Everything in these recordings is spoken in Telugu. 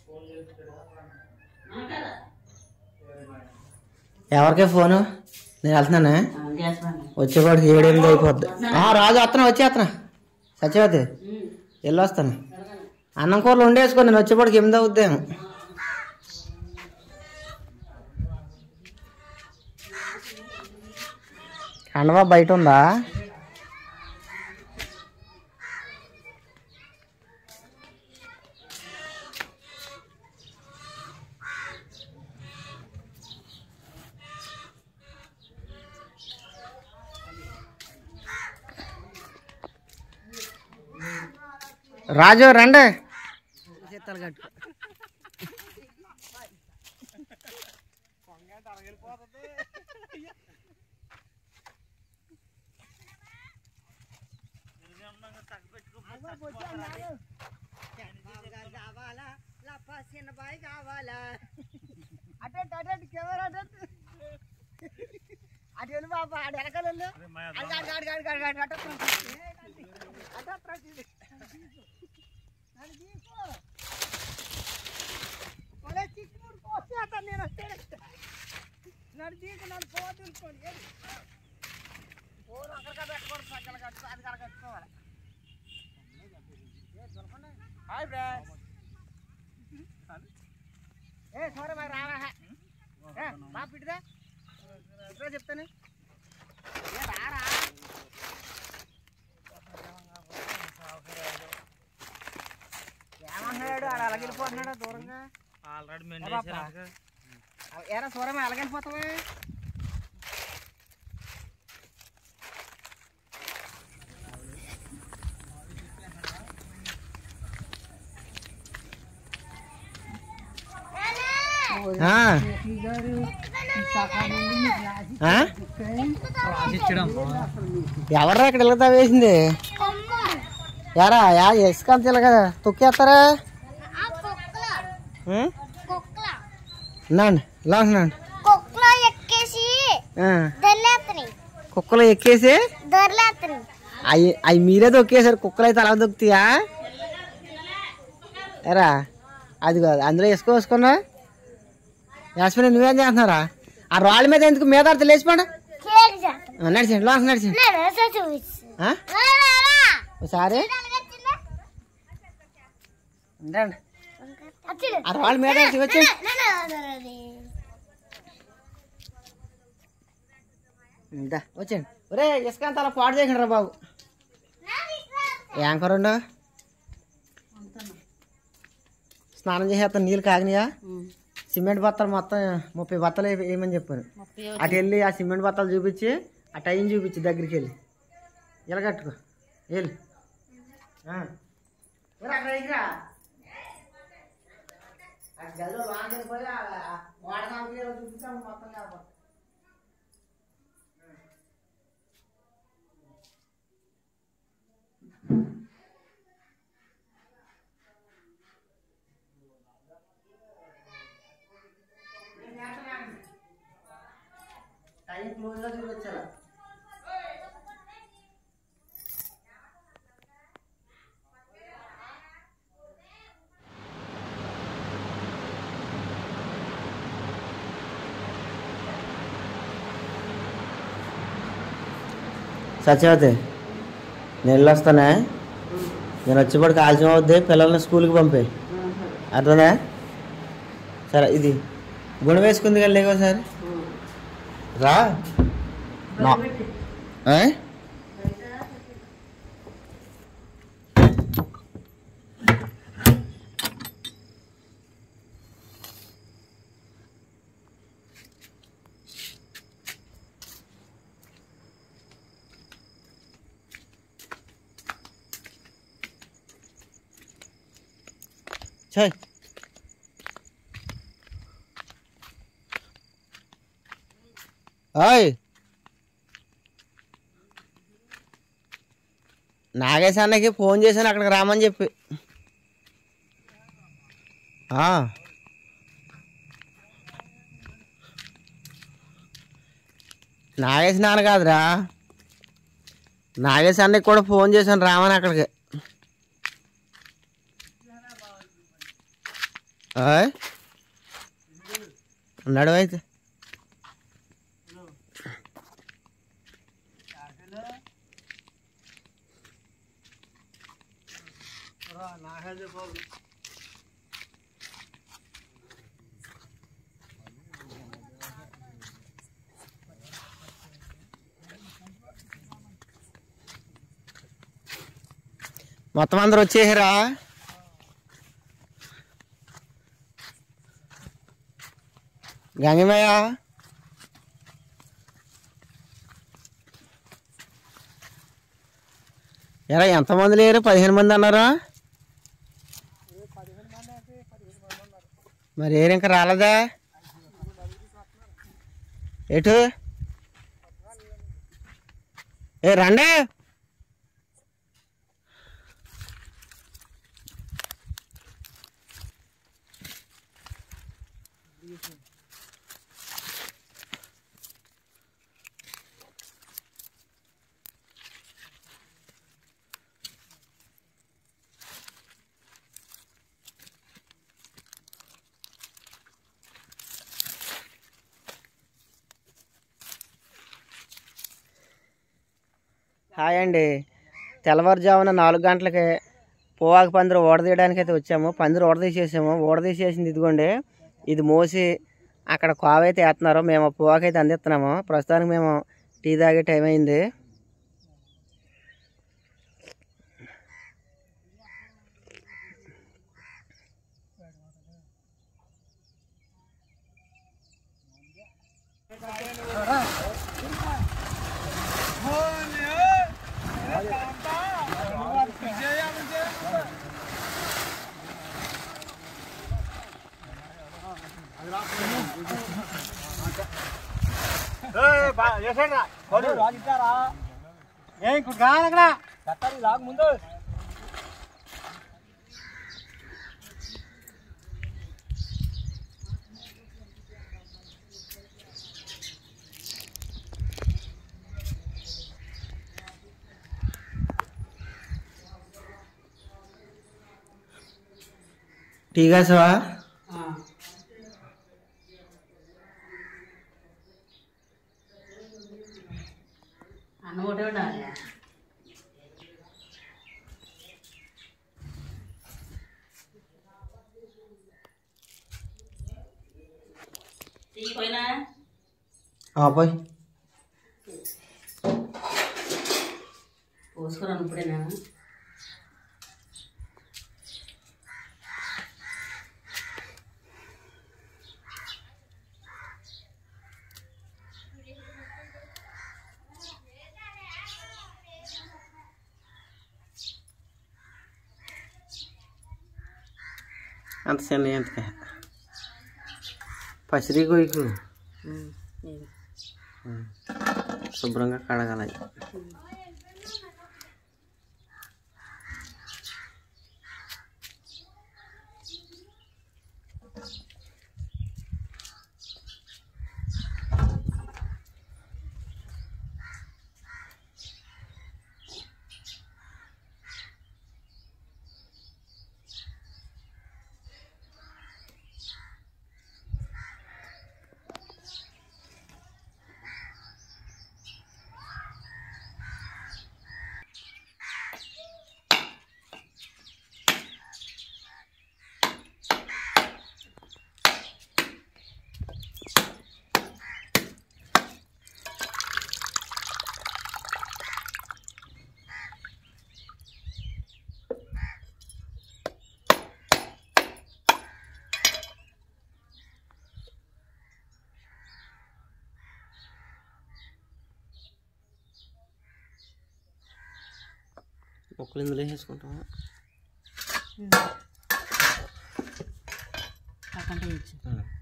ఎవరికే ఫోను నేను వెళ్తున్నానే వచ్చేవాడికి ఏడు ఎనిమిది అయిపోద్ది ఆ, రాజు వస్తున్నా వచ్చేస్తున్నా సత్యవతి వెళ్ళి వస్తాను అన్నం కూరలు వండేసుకో నేను వచ్చేపాటికి ఎనిమిది అవుద్దేమో కండవా బయట ఉందా రాజు రండి అటెంట్ అటెంట్ కెమెరా అటెంట్ అటు వెళ్ళి బాబా ఆడు వెనకాల వెళ్ళు అడు అడు అడు అడు అడు అడు అటు అటు అటు అటు నన్ను తీసుకో ఒరే చిక్కుడు పోసేస్తాను నేను వస్తాను నన్ను తీసి నన్ను పోవ తీసుకోండి ఏది ఫోన్ అక్కడికి పెట్టుకోండి పక్కన కట్టు అది కడ కట్టుకోవాలి హాయ్ ఫ్రెండ్స్ ఏ సోరే మరి రావా ఏ బా పిటిదా ఇట్లా చెప్తాను ఏ రారా ఏమన్నాడు ఆడు అలాగే వెళ్ళిపోతున్నాడు దూరంగా ఆల్రెడీ ఏ బాపా? ఏరా సూరమ్మ అలాగే వెళ్ళిపోతావా ఆ. ఆ? ఎవర్రా ఇక్కడ ఇలాగ వేసింది యారా యా ఇసుకంత ఇలాగ తొక్కేస్తారా ఉం? నాండి లాండి కుక్కలో ఎక్కేసి దొర్లేస్తున్నాయి కుక్కలు ఎక్కేసి దొర్లేస్తున్నాయి అవి అవి మీరే దొక్కేసారు కుక్కలు అయితే అలా దొక్కుతాయా ఎరా అది కాదు అందులో ఇసుక వేసుకున్నా యాస్మిన్ నువ్వేం చేస్తున్నారా ఆ రాళ్ళ మీద ఎందుకు మీద ఆడితే లేచిపోండి కేక్ చేస్తాం నడిచండి లోపల నడిచండి నేను వేసే చూపిస్తాను ఆ? రా, రా, రా. ఒకసారి అలాగొచ్చిందా? ఉండండి అచ్చుడు. ఆ రాళ్ళ మీద ఆడితే వచ్చి నా, నా, నా, నా, నా. ఇందా వచ్చండి ఒరే ఇసుక అంతా అలా పాడు చేయకండి రా బాబు ఏం కూరండు స్నానం చేసేస్తాను నీళ్ళు కాగినాయా సిమెంట్ బత్తలు మొత్తం ముప్పై బత్తలు వే- వేయమని చెప్పాను అటు వెళ్ళి ఆ సిమెంట్ బత్తలు చూపించి ఆ టైం చూపించి దగ్గరికి వెళ్ళి ఇలా కట్టుకో వెళ్ళి ఆ. ఒరే, అక్కడ ఎగిరా. ఆ గదిలో లోనకి వెళ్ళిపోయి ఆ- ఆ వాటర్ సామాగ్రి ఏదో చూపించాము మొత్తం లేకపోతే టైం క్లోజ్ గా చూపించాలా సత్యవతి నేను వెళ్ళొస్తానే నేను వచ్చేప్పటికి ఆలస్యం అవుద్ది పిల్లల్ని స్కూల్కి పంపే అర్థమే సరే ఇది గుణ వేసుకుంది కదా లేకోసారి రా నా ఏ? చెయ్ ఓయ్ నాగేశ్ అన్నకి ఫోన్ చేశాను అక్కడికి రామని చెప్పి ఆ. నాగేశ్ నాన్న కాదురా నాగేశ్ అన్నకి కూడా ఫోన్ చేశాను రామని అక్కడికి ఆయ్? ఉన్నాడు అయితే మొత్తం అందరు వచ్చేసారా గంగమయ్య ఎరా ఎంతమంది లేరు పదిహేను మంది అన్నారా మరి ఏరు ఇంకా రాలేదా ఎటు ఏ రండి హాయ్ అండి తెల్లవారుజామున నాలుగు గంటలకి పోవాకు పందిరి ఓడదీయడానికి అయితే వచ్చాము పందిరి ఓడదీసేసాము ఓడదీసేసింది ఇదిగోండి ఇది మోసి అక్కడ కోవైతే వేస్తున్నారు మేము ఆ పోవాకు అయితే అందిస్తున్నాము ప్రస్తుతానికి మేము టీ తాగే టైం అయింది టీ కాసవా అన్నం ఒకటే ఉండాలి తీయపోయినా పోయి పోసుకురాను ఇప్పుడేనా అంత చిన్న ఎంతకే పసిరి కొయ్యకు శుభ్రంగా కడగాలి ముక్కలు ఇందులో వేసుకుంటాం పక్కన ఇచ్చు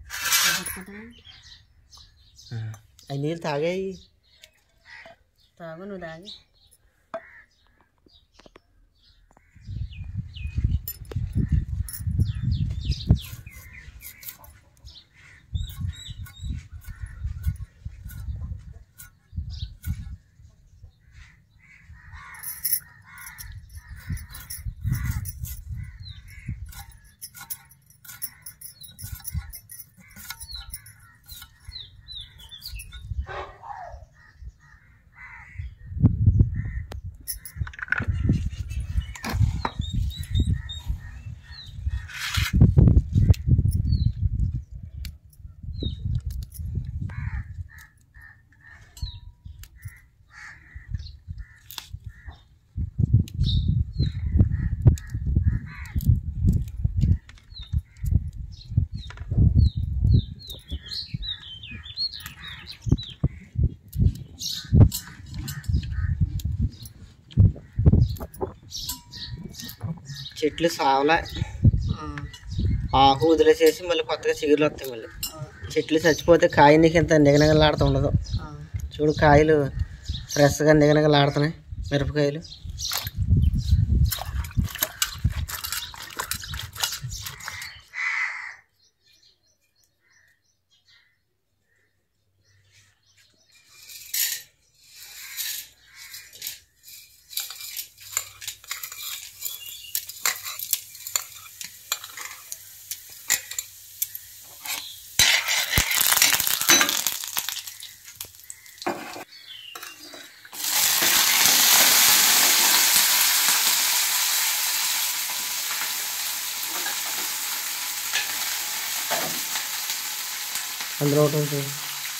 అవి నీళ్ళు తాగాయి తాగు నువ్వు తాగి చెట్లు సావలా ఆ, ఆకు వదిలేసేసి మళ్ళీ కొత్తగా చిగురులు వస్తాయి మళ్ళీ ఆ, చెట్లు చచ్చిపోతే కాయ నీకు ఇంత నిగనగలాడుతూ ఉండదు ఆ. చూడు కాయలు ఫ్రెష్గా నిగనగలాడుతున్నాయి మిరపకాయలు అందులో ఒకటి ఉంటుంది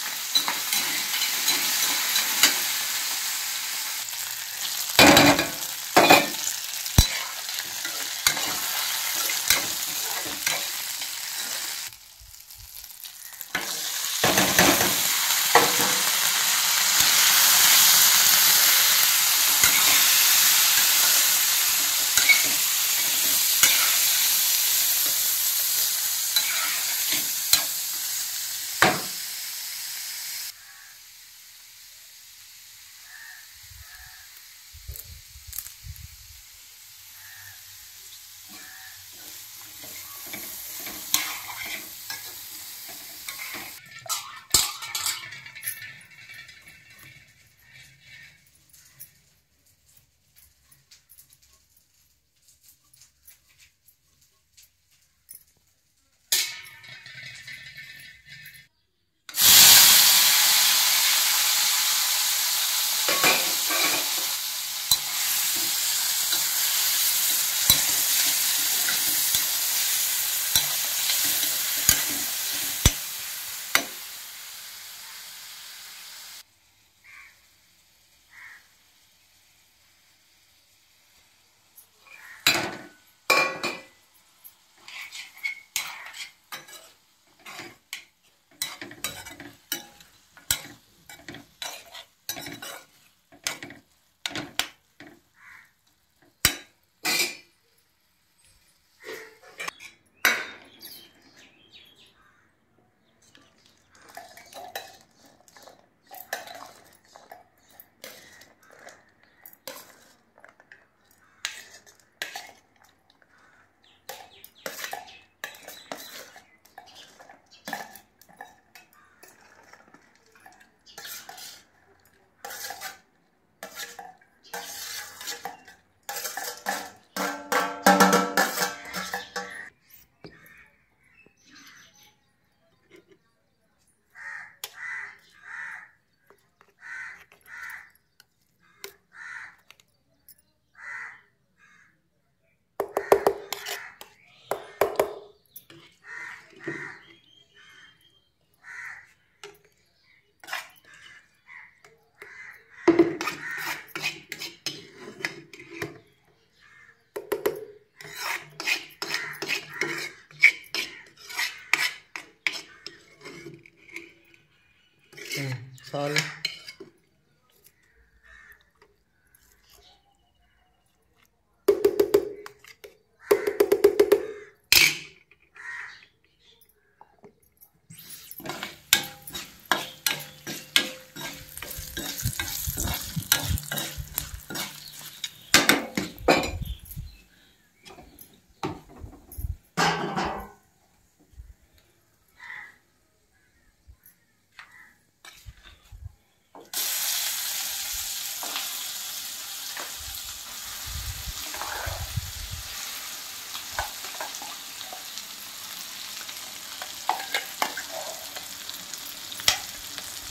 చాలు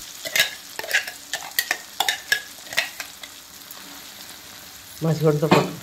మసిగొడ్డతో పట్టు